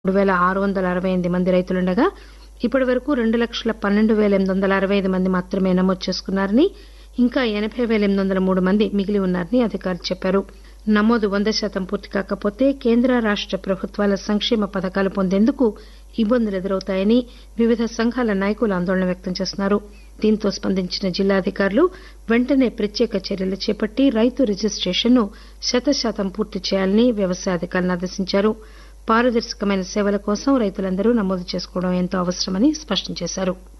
మూడు పేల ఆరు వందల అరవై ఎనిమిది మంది రైతులుండగా ఇప్పటి వరకు రెండు లక్షల పన్నెండు పేల ఎనిమిది వందల అరవై ఐదు మంది మాత్రమే నమోదు చేసుకున్నారని ఇంకా ఎనబై పేల ఎనిమిది వందల మూడు మంది మిగిలి ఉన్నారని అధికారులు చెప్పారు నమోదు వంద శాతం పూర్తి కాకపోతే కేంద్ర రాష్ట ప్రభుత్వాల సంక్షేమ పథకాలు పొందేందుకు ఇబ్బందులు ఎదురవుతాయని వివిధ సంఘాల నాయకులు ఆందోళన వ్యక్తం చేస్తున్నారు దీంతో స్పందించిన జిల్లా అధికారులు వెంటనే ప్రత్యేక చర్యలు చేపట్టి రైతు రిజిస్టేషన్ను శతశాతం పూర్తి చేయాలని వ్యవసాయ అధికారులను ఆదేశించారు పారదర్శకమైన సేవల కోసం రైతులందరూ నమోదు చేసుకోవడం ఎంతో అవసరమని స్పష్టం చేశారు